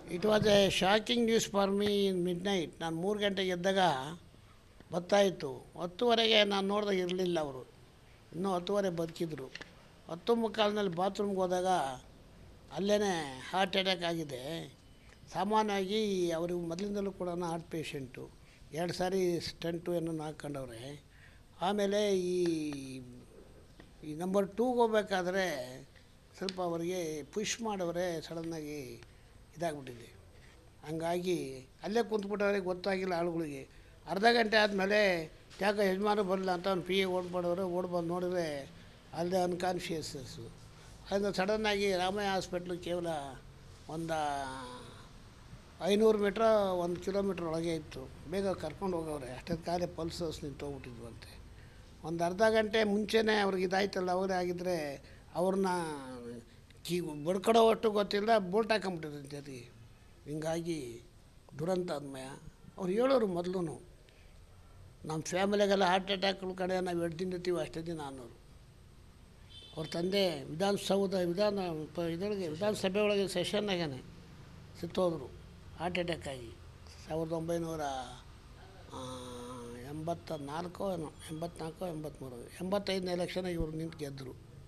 it was a shocking news for me in midnight ನಾನು ಮೂರು ಗಂಟೆಗೆ ಎದ್ದಾಗ ಗೊತ್ತಾಯಿತು ಹತ್ತುವರೆಗೆ ನಾನು ನೋಡಿದಾಗ ಇರಲಿಲ್ಲ ಅವರು ಇನ್ನೂ ಹತ್ತುವರೆ ಬದುಕಿದ್ರು ಹತ್ತು ಮುಕ್ಕಾಲಿನಲ್ಲಿ ಬಾತ್ರೂಮ್ಗೆ ಹೋದಾಗ ಅಲ್ಲೇ ಹಾರ್ಟ್ ಅಟ್ಯಾಕ್ ಆಗಿದೆ ಸಾಮಾನ್ಯವಾಗಿ ಅವರು ಮೊದಲಿಂದಲೂ ಕೂಡ ಹಾರ್ಟ್ ಪೇಷಂಟು ಎರಡು ಸಾರಿ ಸ್ಟಂಟು ಏನೋ ಹಾಕ್ಕೊಂಡವ್ರೆ ಆಮೇಲೆ ಈ ಈ ನಂಬರ್ ಟೂಗೆ ಹೋಗ್ಬೇಕಾದ್ರೆ ಸ್ವಲ್ಪ ಅವರಿಗೆ ಪುಷ್ ಮಾಡವ್ರೆ ಸಡನ್ನಾಗಿ ಇದಾಗ್ಬಿಟ್ಟಿದೆ ಹಂಗಾಗಿ ಅಲ್ಲೇ ಕುಂತ್ಬಿಟ್ಟವ್ರೆ ಗೊತ್ತಾಗಿಲ್ಲ ಆಳುಗಳಿಗೆ ಅರ್ಧ ಗಂಟೆ ಆದಮೇಲೆ ಯಾಕೆ ಯಜಮಾನ ಬರಲ್ಲ ಅಂತ ಅವ್ನು ಪಿ ಎ ಓಡ್ಬಾಡವ್ರೆ ಓಡ್ಬಂದು ನೋಡಿದ್ರೆ ಅಲ್ಲದೆ ಅನ್ಕಾನ್ಷಿಯಸ್ಸಸ್ಸು ಅದರಿಂದ ಸಡನ್ನಾಗಿ ರಾಮಯ್ಯ ಹಾಸ್ಪಿಟ್ಲು ಕೇವಲ ಒಂದು ಐನೂರು ಮೀಟ್ರ್ ಒಂದು ಕಿಲೋಮೀಟ್ರ್ ಒಳಗೆ ಇತ್ತು ಬೇಗ ಕರ್ಕೊಂಡು ಹೋಗವ್ರೆ ಅಷ್ಟೊತ್ತು ಕಾಲೇ ಪಲ್ಸಸ್ ನಿಂತೋಗ್ಬಿಟ್ಟಿದ್ವಂತೆ ಒಂದು ಅರ್ಧ ಗಂಟೆ ಮುಂಚೆನೇ ಅವ್ರಿಗೆ ಇದಾಯ್ತಲ್ಲ ಅವರೇ ಆಗಿದ್ದರೆ ಅವ್ರನ್ನ ಕಿ ಬಡ್ಕೊಡೋ ಒಟ್ಟು ಗೊತ್ತಿಲ್ಲ ಬೋಲ್ಟ್ ಹಾಕೊಂಬಿಟ್ಟಿದಂತೆ ಅದಕ್ಕೆ ಹಿಂಗಾಗಿ ದುರಂತ ಅನ್ಮಯ ಅವ್ರು ಹೇಳೋರು ಮೊದಲು ನಮ್ಮ ಫ್ಯಾಮಿಲಿಗೆಲ್ಲ ಹಾರ್ಟ್ ಅಟ್ಯಾಕ್ಗಳ ಕಡೆ ನಾವು ಎಷ್ಟು ದಿನ ಇರ್ತೀವಿ ಅಷ್ಟೇ ದಿನ ಅನ್ನೋರು ಅವ್ರ ತಂದೆ ವಿಧಾನಸೌಧ ವಿಧಾನ ಪ ಇದರೊಳಗೆ ವಿಧಾನಸಭೆ ಒಳಗೆ ಸೆಷನ್ನಾಗೇನೆ ಸಿತ್ತೋದ್ರು ಹಾರ್ಟ್ ಅಟ್ಯಾಕ್ ಆಗಿ ಸಾವಿರದ ಒಂಬೈನೂರ ಆ, ಎಂಬತ್ತ ನಾಲ್ಕೋ ಏನೋ ಎಂಬತ್ನಾಲ್ಕೋ ಎಂಬತ್ತ್ಮೂರು ಎಂಬತ್ತೈದನೇ ಎಲೆಕ್ಷನ್ ಇವರು ನಿಂತು ಗೆದ್ದರು